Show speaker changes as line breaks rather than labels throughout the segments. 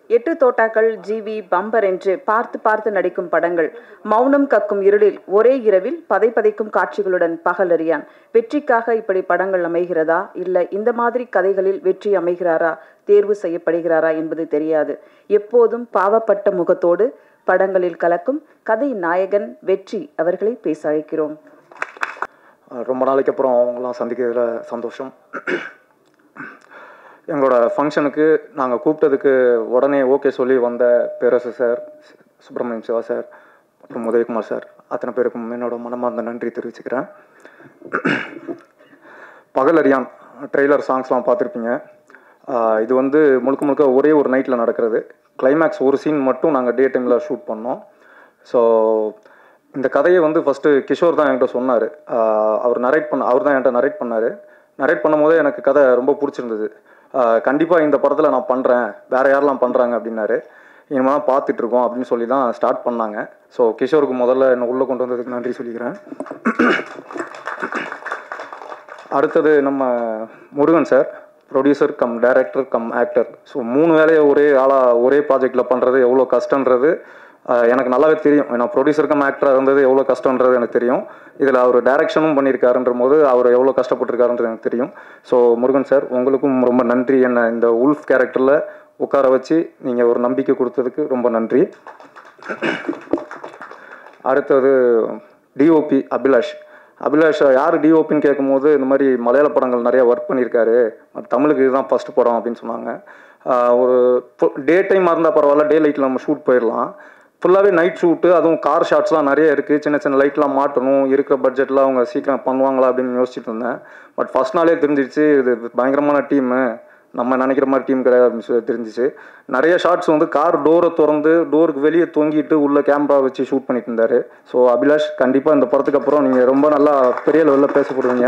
எட்டு தோட்டாக்கள் GV bumper என்று பார்த்து பார்த்து நடிக்கும் படங்கள் மௌனம் கக்கும் இருளில் ஒரே இரவில் பதை பதைக்கும் காட்சிகளுடன் பகலறியான் வெற்றிக்காக இப்படி படங்கள் அமைகிறதா இல்ல இந்த மாதிரி கதைகளில் வெற்றி அமைகிறாரா தேர்வு செய்யப்படுகிறாரா என்பது தெரியாது எப்போதும் பாவப்பட்ட முகத்தோடு படங்களில் கலக்கும் கதை நாயகன் வெற்றி அவர்களை பேச அழைக்கிறோம்
ரொம்ப நாளைக்கு அப்புறம் அவங்களாம் சந்திக்கிறதுல சந்தோஷம் எங்களோட ஃபங்க்ஷனுக்கு நாங்கள் கூப்பிட்டதுக்கு உடனே ஓகே சொல்லி வந்த பேரரசு சார் சுப்பிரமணியம் சிவா சார் மற்றும் உதயகுமார் சார் அத்தனை பேருக்கும் என்னோட மனமார்ந்த நன்றி தெரிவிச்சுக்கிறேன் பகலறியான் ட்ரெய்லர் சாங்ஸ்லாம் பார்த்துருப்பீங்க ஆஹ் இது வந்து முழுக்க முழுக்க ஒரே ஒரு நைட்டில் நடக்கிறது கிளைமேக்ஸ் ஒரு சீன் மட்டும் நாங்கள் டே டைமில் ஷூட் பண்ணோம் ஸோ இந்த கதையை வந்து ஃபஸ்ட்டு கிஷோர் தான் என்கிட்ட சொன்னார் அவர் நரேட் பண்ண அவர் தான் என்கிட்ட நரேட் பண்ணார் நரேட் பண்ணும்போதே எனக்கு கதை ரொம்ப பிடிச்சிருந்தது கண்டிப்பாக இந்த படத்தில் நான் பண்ணுறேன் வேறு யாரெல்லாம் பண்ணுறாங்க அப்படின்னாரு இனிமேல் தான் பார்த்துட்ருக்கோம் அப்படின்னு சொல்லி தான் ஸ்டார்ட் பண்ணாங்க ஸோ கிஷோருக்கு முதல்ல என்னை உள்ளே கொண்டு வந்ததுக்கு நன்றி சொல்லிக்கிறேன் அடுத்தது நம்ம Murugan sir producer cum director cum actor so மூணு வேலையை ஒரே ஆளாக ஒரே ப்ராஜெக்டில் பண்ணுறது எவ்வளோ கஷ்டன்றது ஆஹ் எனக்கு நல்லாவே தெரியும் நான் ப்ரொடியூசர் கம் ஆக்டராக இருந்தது எவ்வளோ கஷ்டன்றது எனக்கு தெரியும் இதில் அவர் டைரக்ஷனும் பண்ணியிருக்காருன்ற போது அவர் எவ்வளோ கஷ்டப்பட்டிருக்காருன்றது எனக்கு தெரியும் ஸோ முருகன் சார் உங்களுக்கும் ரொம்ப நன்றி என்ன இந்த உல்ஃப் கேரக்டரில் உட்கார வச்சு நீங்கள் ஒரு நம்பிக்கை கொடுத்ததுக்கு ரொம்ப நன்றி அடுத்தது டிஓபி அபிலாஷ் அபிலாஷ் யார் டிஓபின்னு கேட்கும்போது இந்த மாதிரி மலையாள படங்கள் நிறைய ஒர்க் பண்ணியிருக்காரு தமிழுக்கு இதுதான் ஃபர்ஸ்ட் படம் அப்படின்னு சொன்னாங்க ஆஹ் ஒரு டே டைமாக இருந்தால் பரவாயில்ல டே லைட்டில் நம்ம ஷூட் போயிடலாம் ஃபுல்லாகவே நைட் ஷூட்டு அதுவும் கார் ஷாட்ஸ்லாம் நிறைய இருக்குது சின்ன சின்ன லைட்லாம் மாட்டணும் இருக்கிற பட்ஜெட்டில் அவங்க சீக்கிரம் பண்ணுவாங்களா அப்படின்னு யோசிச்சுட்டு இருந்தேன் பட் ஃபஸ்ட் நாளே தெரிஞ்சிருச்சு இது பயங்கரமான டீமு நம்ம நினைக்கிற மாதிரி டீம் கிடையாது அப்படின்னு சொல்லி தெரிஞ்சிச்சு நிறைய ஷாட்ஸ் வந்து கார் டோரை திறந்து டோருக்கு வெளியே தொங்கிட்டு உள்ள கேமரா வச்சு ஷூட் பண்ணிட்டு இருந்தாரு ஸோ அபிலாஷ் கண்டிப்பாக இந்த படத்துக்கு அப்புறம் நீங்கள் ரொம்ப நல்லா பெரிய லெவலில் பேசப்படுவீங்க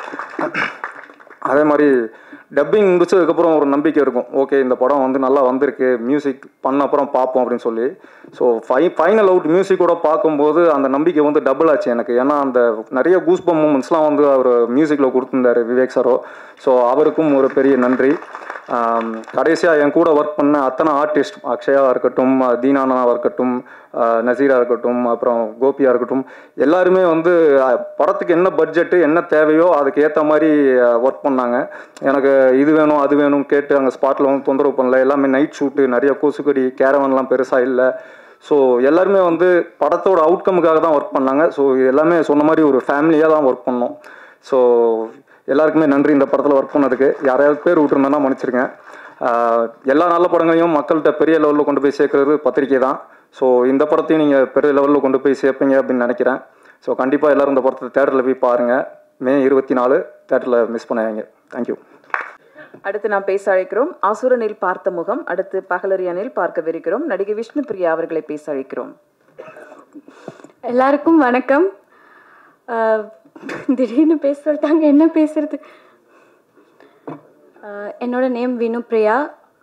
அதே மாதிரி டப்பிங் முடிச்சதுக்கப்புறம் ஒரு நம்பிக்கை இருக்கும் ஓகே இந்த படம் வந்து நல்லா வந்திருக்கு மியூசிக் பண்ண அப்புறம் பார்ப்போம் அப்படின்னு சொல்லி ஸோ ஃபை ஃபைனல் அவுட் மியூசிக்கோட பார்க்கும்போது அந்த நம்பிக்கை வந்து டபுள் ஆச்சு எனக்கு ஏன்னா அந்த நிறைய கூஸ்பம் மூமெண்ட்ஸ்லாம் வந்து அவர் மியூசிக்கில் கொடுத்துருந்தாரு விவேக் சாரோ ஸோ அவருக்கும் ஒரு பெரிய நன்றி கடைசியாக என் கூட ஒர்க் பண்ண அத்தனை ஆர்டிஸ்ட் அக்ஷயா இருக்கட்டும் தீனானாவாக இருக்கட்டும் ஆஹ் நசீரா இருக்கட்டும் அப்புறம் கோபியா இருக்கட்டும் எல்லாருமே வந்து அஹ், படத்துக்கு என்ன பட்ஜெட்டு என்ன தேவையோ அதுக்கு ஏற்ற மாதிரி ஒர்க் பண்ணாங்க எனக்கு இது வேணும் அது வேணும் கேட்டு அங்கே ஸ்பாட்டில் வந்து தொந்தரவு பண்ணல எல்லாமே நைட் ஷூட்டு நிறைய கொசுக்கடி கேரவன்லாம் பெருசாக இல்லை ஸோ எல்லாருமே வந்து படத்தோட அவுட்கமுக்காக தான் ஒர்க் பண்ணாங்க ஸோ எல்லாமே சொன்ன மாதிரி ஒரு ஃபேமிலியாக தான் ஒர்க் பண்ணோம் ஸோ எல்லாருக்குமே நன்றி இந்த படத்தில் ஒர்க் பண்ணதுக்கு யாரையாவது பேர் விட்டுருந்தேன்னா மன்னிச்சிருங்க ஆஹ் எல்லா நல்ல படங்களையும் மக்கள்கிட்ட பெரிய லெவலில் கொண்டு போய் சேர்க்கறது பத்திரிக்கை தான் ஸோ இந்த படத்தையும் நீங்கள் பெரிய லெவலில் கொண்டு போய் சேர்ப்பீங்க அப்படின்னு நினைக்கிறேன் ஸோ கண்டிப்பாக எல்லாரும் இந்த படத்தை தேட்டரில் போய் பாருங்கள் மே இருபத்தி நாலு தேட்டரில் மிஸ் பண்ணாங்க தேங்க்யூ
அடுத்து நாம் பேச அழைக்கிறோம் அசுரனில் பார்த்த முகம் அடுத்து பகலறியானில் பார்க்கவிருக்கிறோம் நடிகை விஷ்ணு பிரியா அவர்களை பேச அழைக்கிறோம்
எல்லாருக்கும் வணக்கம் ஆஹ் திடீர்னு பேச சொல்லிட்டாங்க என்ன பேசுறது ஆஹ் என்னோட name Vinu Priya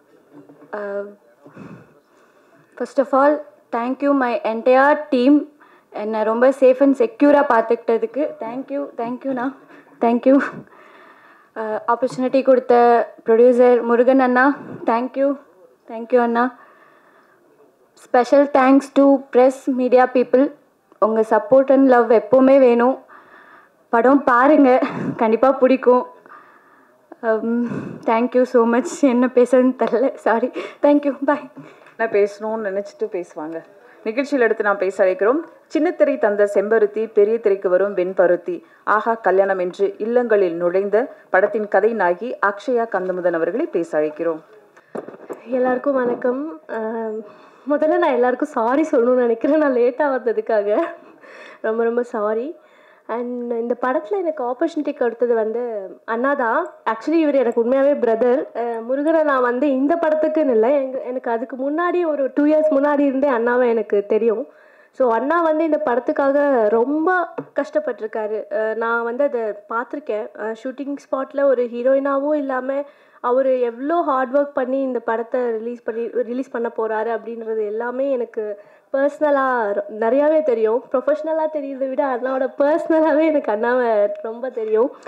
first of all thank you my entire team என்னை ரொம்ப சேஃப் அண்ட் செக்யூராக பார்த்துக்கிட்டதுக்கு தேங்க்யூ தேங்க்யூண்ணா தேங்க்யூ ஆப்பர்ச்சுனிட்டி கொடுத்த ப்ரொடியூசர் முருகன் அண்ணா தேங்க்யூ தேங்க்யூ அண்ணா special thanks to press media people உங்கள் சப்போர்ட் அண்ட் லவ் எப்போவுமே வேணும் படம் பாருங்கள் கண்டிப்பாக பிடிக்கும் தேங்க்யூ ஸோ மச் என்ன பேசுறதுன்னு தெரில சாரி தேங்க்யூ பாய்
என்ன பேசணும்னு நினைச்சிட்டு பேசுவாங்க நிகழ்ச்சியில் எடுத்து நாம் பேச அழைக்கிறோம் சின்னத்திரை தந்த செம்பருத்தி பெரிய திரைக்கு வரும் வெண்பருத்தி ஆஹா கல்யாணம் என்று இல்லங்களில் நுழைந்த படத்தின் கதை நாயகி அக்ஷயா கந்தமுதன் அவர்களை பேச அழைக்கிறோம்
எல்லாருக்கும் வணக்கம் ஆம், முதல்ல நான் எல்லாருக்கும் சாரி சொல்லணும்னு நினைக்கிறேன் நான் லேட்டாக வந்ததுக்காக ரொம்ப ரொம்ப சாரி அண்ட் இந்த படத்தில் எனக்கு ஆப்பர்ச்சுனிட்டி கொடுத்தது வந்து அண்ணா தான் ஆக்சுவலி இவர் எனக்கு உண்மையாகவே பிரதர் முருகனை நான் வந்து இந்த படத்துக்குன்னு இல்லை எங்க எனக்கு அதுக்கு முன்னாடி ஒரு டூ இயர்ஸ் முன்னாடி இருந்தே அண்ணாவை எனக்கு தெரியும் ஸோ அண்ணா வந்து இந்த படத்துக்காக ரொம்ப கஷ்டப்பட்டிருக்காரு அஹ் நான் வந்து அதை பார்த்துருக்கேன் ஷூட்டிங் ஸ்பாட்டில் ஒரு ஹீரோயினாவும் இல்லாமல் அவர் எவ்வளோ ஹார்ட் ஒர்க் பண்ணி இந்த படத்தை ரிலீஸ் பண்ணி ரிலீஸ் பண்ண போகிறாரு அப்படின்றது எல்லாமே எனக்கு பர்சனலாக நிறையாவே தெரியும் ப்ரொஃபஷ்னலாக தெரியறதை விட அண்ணாவோட பர்சனலாகவே எனக்கு அண்ணாவை ரொம்ப தெரியும்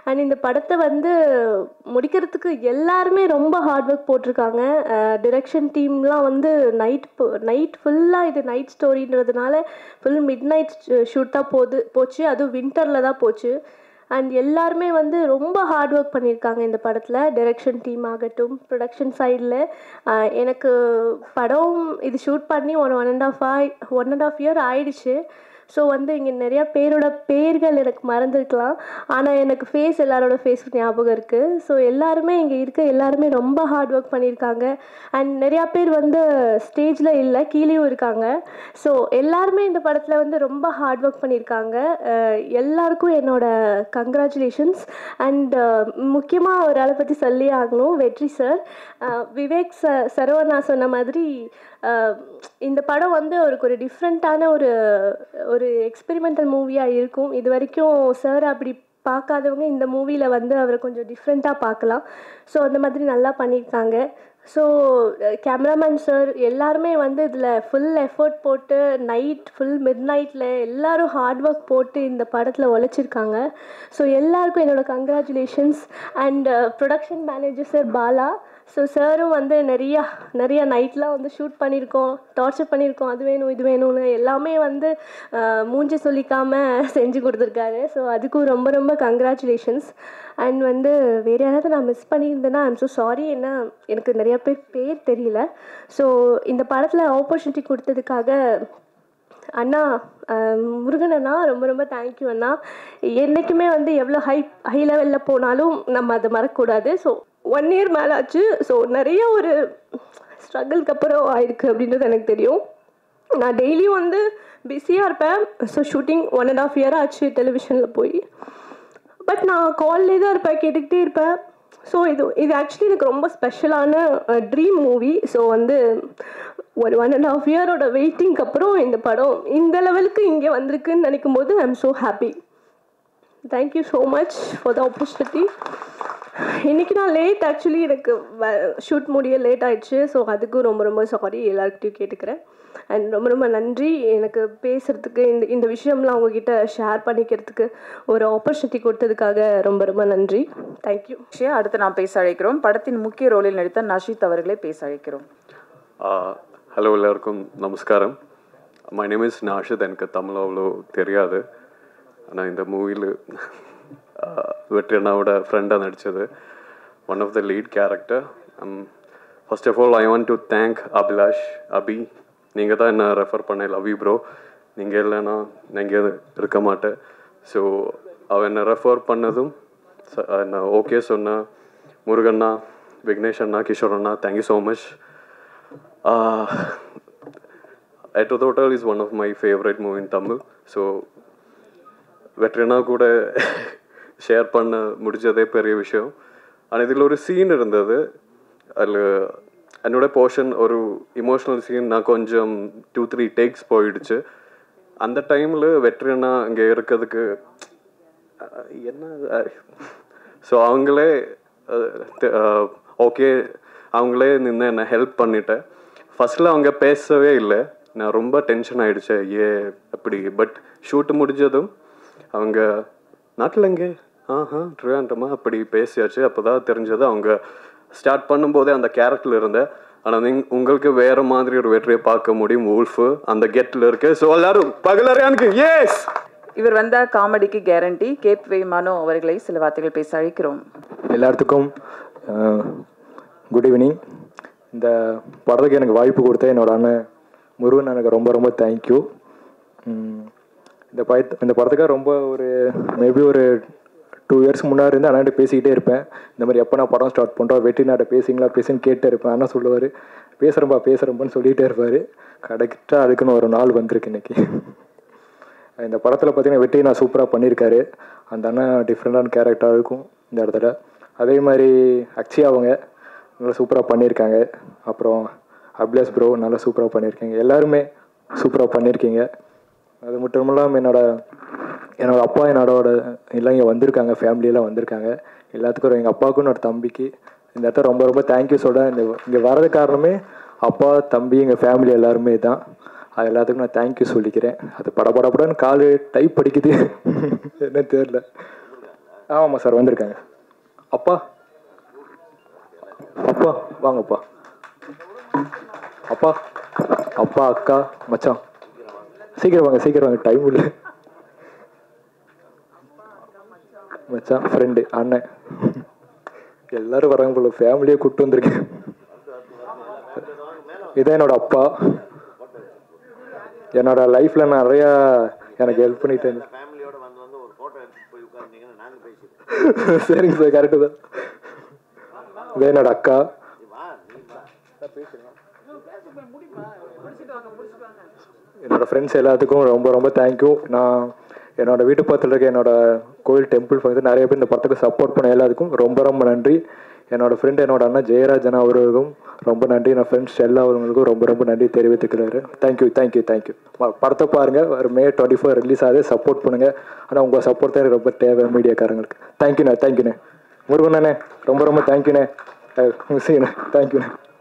அண்ட் இந்த படத்தை வந்து முடிக்கிறதுக்கு எல்லாருமே ரொம்ப ஹார்ட் ஒர்க் போட்டிருக்காங்க டிரெக்ஷன் டீம்லாம் வந்து நைட் நைட் ஃபுல்லாக இது நைட் ஸ்டோரின்றதுனால ஃபுல் மிட் நைட் ஷூட் தான் போகுது போச்சு அதுவும் வின்டரில் தான் போச்சு அண்ட் எல்லாருமே வந்து ரொம்ப ஹார்ட் ஒர்க் பண்ணியிருக்காங்க இந்த படத்தில் டைரக்ஷன் டீம் ஆகட்டும் ப்ரொடக்ஷன் சைடில் எனக்கு படம் இது ஷூட் பண்ணி ஒன் ஒன் அண்ட் ஆஃப் ஆய் ஒன் அண்ட் ஆஃப் இயர் ஆயிடுச்சு ஸோ வந்து இங்கே நிறைய பேரோட பேர்கள் எனக்கு மறந்துருக்கலாம் ஆனால் எனக்கு ஃபேஸ் எல்லாரோட ஃபேஸ் ஞாபகம் இருக்குது ஸோ எல்லாருமே இங்கே இருக்க எல்லாருமே ரொம்ப ஹார்ட் ஒர்க் பண்ணியிருக்காங்க அண்ட் நிறையா பேர் வந்து ஸ்டேஜில் இல்லை கீழேயும் இருக்காங்க ஸோ எல்லாருமே இந்த படத்தில் வந்து ரொம்ப ஹார்ட் ஒர்க் பண்ணியிருக்காங்க அஹ் எல்லாருக்கும் என்னோட கங்க்ராச்சுலேஷன்ஸ் அண்ட் முக்கியமாக ஒரு ஆளை பற்றி சொல்லி ஆகணும் வெற்றி சார் விவேக் ச சரவணா சொன்ன மாதிரி அஹ் இந்த படம் வந்து அவருக்கு ஒரு டிஃப்ரெண்ட்டான ஒரு ஒரு எக்ஸ்பெரிமெண்டல் மூவியாக இருக்கும் இது வரைக்கும் சார் அப்படி பார்க்காதவங்க இந்த மூவியில் வந்து அவரை கொஞ்சம் டிஃப்ரெண்ட்டாக பார்க்கலாம் ஸோ அந்த மாதிரி நல்லா பண்ணியிருக்காங்க ஸோ கேமராமேன் சார் எல்லாருமே வந்து இதில் ஃபுல் எஃபர்ட் போட்டு நைட் ஃபுல் மிட் நைட்டில் எல்லாரும் ஹார்ட் ஒர்க் போட்டு இந்த படத்தில் உழைச்சிருக்காங்க ஸோ எல்லாருக்கும் என்னோட congratulations and production manager sir Bala so சாரும் வந்து நிறையா நிறைய நைட்லாம் வந்து ஷூட் பண்ணியிருக்கோம் டார்ச்சர் பண்ணியிருக்கோம் அது வேணும் இது வேணும்னு எல்லாமே வந்து அஹ், மூஞ்சி சொல்லிக்காமல் செஞ்சு கொடுத்துருக்காரு ஸோ அதுக்கும் ரொம்ப ரொம்ப கங்க்ராச்சுலேஷன்ஸ் அண்ட் வந்து வேறு யாராவது நான் மிஸ் பண்ணியிருந்தேன்னா ஐம் ஸோ சாரி ஏன்னா எனக்கு நிறைய பேர் பேர் தெரியல ஸோ இந்த படத்தில் ஆப்பர்ச்சுனிட்டி கொடுத்ததுக்காக அண்ணா அஹ், முருகன் அண்ணா ரொம்ப ரொம்ப தேங்க்யூ அண்ணா என்றைக்குமே வந்து எவ்வளோ ஹை ஹை லெவலில் போனாலும் நம்ம அதை மறக்கக்கூடாது ஸோ ஒன் இயர் மேலே ஆச்சு ஸோ நிறைய ஒரு ஸ்ட்ரகிள்க்கு அப்புறம் ஆயிருக்கு அப்படின்றது எனக்கு தெரியும் நான் டெய்லியும் வந்து பிஸியாக இருப்பேன் so shooting one and half year ஆச்சு டெலிவிஷனில் போய் பட் நான் கால்லே தான் இருப்பேன் கேட்டுக்கிட்டே இருப்பேன் ஸோ இது இது ஆக்சுவலி எனக்கு ரொம்ப ஸ்பெஷலான ட்ரீம் மூவி ஸோ வந்து ஒரு ஒன் அண்ட் ஆஃப் இயரோட வெயிட்டிங்க்கு அப்புறம் இந்த படம் இந்த லெவலுக்கு இங்கே வந்திருக்குன்னு நினைக்கும் போது I am so happy thank you so much for the opportunity இன்றைக்கி நான் லேட் ஆக்சுவலி எனக்கு ஷூட் முடிய லேட் ஆயிடுச்சு ஸோ அதுக்கும் ரொம்ப ரொம்ப சாரி எல்லாருக்கிட்டையும் கேட்டுக்கிறேன் அண்ட் ரொம்ப ரொம்ப நன்றி எனக்கு பேசுகிறதுக்கு இந்த இந்த விஷயம்லாம் உங்ககிட்ட ஷேர் பண்ணிக்கிறதுக்கு ஒரு ஆப்பர்ச்சுனிட்டி கொடுத்ததுக்காக ரொம்ப ரொம்ப நன்றி தேங்க்யூ
விஷயம் அடுத்து நாம் பேச அழைக்கிறோம் படத்தின் முக்கிய ரோலில் நடித்த நஷீத் அவர்களை பேச அழைக்கிறோம்
ஹலோ எல்லாருக்கும் நமஸ்காரம் மை நேம் இஸ் நாஷித் எனக்கு தமிழ் அவ்வளோ தெரியாது ஆனால் இந்த மூவியில் வெற்றி அண்ணாவோட ஃப்ரெண்டாக நடித்தது one of the lead character first of all I want to thank Abhilash Abhi நீங்கள் தான் என்ன ரெஃபர் பண்ண லவ் யூ ப்ரோ நீங்கள் இல்லைன்னா நான் இங்கே இருக்க மாட்டேன் ஸோ அவன் என்னை ரெஃபர் பண்ணதும் ச- நான் ஓகே சொன்ன முருகண்ணா விக்னேஷ் அண்ணா கிஷோர் அண்ணா thank you so much Ettu Thottal is one of my favourite movie in Tamil so வெட்ரினா கூட ஷேர் பண்ண முடிஞ்சதே பெரிய விஷயம் ஆனால் இதில் ஒரு சீன் இருந்தது அதில் என்னோட போர்ஷன் ஒரு இமோஷ்னல் சீன் நான் கொஞ்சம் டூ த்ரீ டேக்ஸ் போயிடுச்சு அந்த டைமில் வெட்ரினா இங்கே இருக்கிறதுக்கு அஹ், என்ன ஸோ அவங்களே ஓகே அவங்களே நின்று என்னை ஹெல்ப் பண்ணிட்டேன் ஃபர்ஸ்டில் அவங்க பேசவே இல்லை நான் ரொம்ப டென்ஷன் ஆயிடுச்சேன் ஏ அப்படி பட் ஷூட் முடிஞ்சதும் அவங்க நாட்டில் எங்கே ஆஹா ட்ரிவாண்டமா அப்படி பேசியாச்சு அப்போ தான் தெரிஞ்சது அவங்க ஸ்டார்ட் பண்ணும்போதே அந்த கேரக்டரில் இருந்தேன் ஆனால் நீங்க உங்களுக்கு வேற மாதிரி ஒரு வெற்றியை பார்க்க முடியும் ஊல்ஃபு அந்த கெட்டில் இருக்கு ஸோ எல்லாரும் பகலறையானுக்கு எஸ்
இவர் வந்த காமெடிக்கு கேரண்டி கேப் வே மனோ அவர்களை சில வார்த்தைகள் பேச அழைக்கிறோம்
எல்லாத்துக்கும் குட் ஈவினிங் இந்த படத்துக்கு எனக்கு வாய்ப்பு கொடுத்த என்னோட அண்ணன் முருகன் எனக்கு ரொம்ப ரொம்ப தேங்க்யூ இந்த படத்து இந்த படத்துக்காக ரொம்ப ஒரு மேபி ஒரு டூ இயர்ஸ் முன்னாடி இருந்து அண்ணாட்ட பேசிக்கிட்டே இருப்பேன் இந்த மாதிரி எப்போ நான் படம் ஸ்டார்ட் பண்ணுறோம் வெற்றி நாட்டை பேசிங்களா பேசுன்னு கேட்டே இருப்பேன் அண்ணா சொல்லுவார் பேசுகிறப்பா பேசுகிறப்பான்னு சொல்லிகிட்டே இருப்பார் கரெக்டாக அதுக்குன்னு ஒரு நாள் வந்திருக்கு இன்னைக்கு இந்த படத்தில் பார்த்தீங்கன்னா வெற்றி நான் சூப்பராக பண்ணியிருக்காரு அந்த அண்ணன் டிஃப்ரெண்டான கேரக்டராக இருக்கும் இந்த இடத்துல அதே மாதிரி அக்ஷயா அவங்க நல்லா சூப்பராக பண்ணியிருக்காங்க அப்புறம் அப்லேஸ் ப்ரோ நல்லா சூப்பராக பண்ணியிருக்கீங்க எல்லாருமே சூப்பராக பண்ணியிருக்கீங்க அது மட்டும் இல்லாமல் என்னோட என்னோட அப்பா என்னோட எல்லாம் இங்கே வந்திருக்காங்க ஃபேமிலியெல்லாம் வந்திருக்காங்க எல்லாத்துக்கும் எங்கள் அப்பாவுக்கும் என்னோட தம்பிக்கு இந்த இடத்துல ரொம்ப ரொம்ப தேங்க்யூ சொல்கிறேன் இந்த இங்கே வரது காரணமே அப்பா தம்பி எங்கள் ஃபேமிலி எல்லாருமே தான் அது எல்லாத்துக்கும் நான் தேங்க்யூ சொல்லிக்கிறேன் அது படபடப்படன்னு காலு டைப் படிக்குது என்ன தெரியல ஆமாம் சார் வந்திருக்காங்க அப்பா அப்பா வாங்கப்பா அப்பா அப்பா அக்கா மச்சான் சீக்கிரம் வாங்க சீக்கிரம் வாங்க டைம் இல்லை மச்சான் ஃப்ரெண்டு அண்ணன் எல்லாரும் வராங்க போல ஃபேமிலியே கூப்பிட்டு வந்திருக்கேன் இதான் என்னோட அப்பா என்னோட லைஃப்ல நிறையா எனக்கு ஹெல்ப் பண்ணிட்டேன் சரிங்க சார் கரெக்டு தான் இது என்னோட அக்கா என்னோட ஃப்ரெண்ட்ஸ் எல்லாத்துக்கும் ரொம்ப ரொம்ப தேங்க்யூ நான் என்னோட வீட்டு பக்கத்தில் இருக்க என்னோட கோயில் டெம்பிள் வந்து நிறைய பேர் இந்த படத்துக்கு சப்போர்ட் பண்ண எல்லாத்துக்கும் ரொம்ப ரொம்ப நன்றி என்னோட ஃப்ரெண்ட் என்னோட அண்ணா ஜெயராஜன் அவர்களுக்கும் ரொம்ப நன்றி என் ஃப்ரெண்ட்ஸ் எல்லா அவர்களுக்கும் ரொம்ப ரொம்ப நன்றி தெரிவித்துக்கிறாரு தேங்க்யூ தேங்க்யூ தேங்க்யூ படத்தை பாருங்கள் ஒரு மே டுவெண்ட்டி ஃபோர் ரிலீஸ் ஆகுது சப்போர்ட் பண்ணுங்கள் ஆனால் உங்கள் சப்போர்ட் தான் எனக்கு ரொம்ப தேவை மீடியாக்காரங்களுக்கு தேங்க்யூண்ணே தேங்க்யூண்ணே முருகண்ணே ரொம்ப ரொம்ப தேங்க்யூண்ணே மிஸ்ஸிங்கண்ணே தேங்க்யூண்ணே